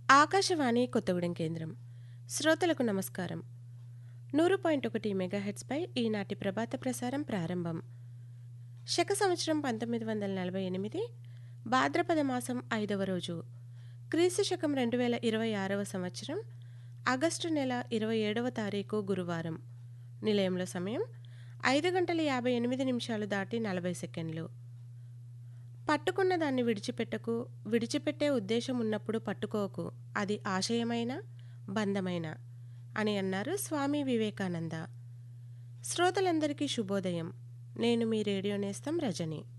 ఆకాశవాణి కొత్తగూడెం కేంద్రం శ్రోతలకు నమస్కారం నూరు పాయింట్ ఒకటి మెగాహెట్స్పై ఈనాటి ప్రభాత ప్రసారం ప్రారంభం శక సంవత్సరం పంతొమ్మిది వందల నలభై ఎనిమిది భాద్రపద మాసం ఐదవ రోజు క్రీస్తు శకం రెండు వేల ఇరవై ఆరవ సంవత్సరం ఆగస్టు నెల ఇరవై ఏడవ తారీఖు గురువారం నిలయంలో సమయం ఐదు గంటల యాభై ఎనిమిది నిమిషాలు దాటి నలభై సెకండ్లు పట్టుకున్న దాన్ని విడిచిపెట్టకు విడిచిపెట్టే ఉద్దేశం ఉన్నప్పుడు పట్టుకోకు అది ఆశయమైన బంధమైన అని అన్నారు స్వామి వివేకానంద శ్రోతలందరికీ శుభోదయం నేను మీ రేడియో నేస్తం రజని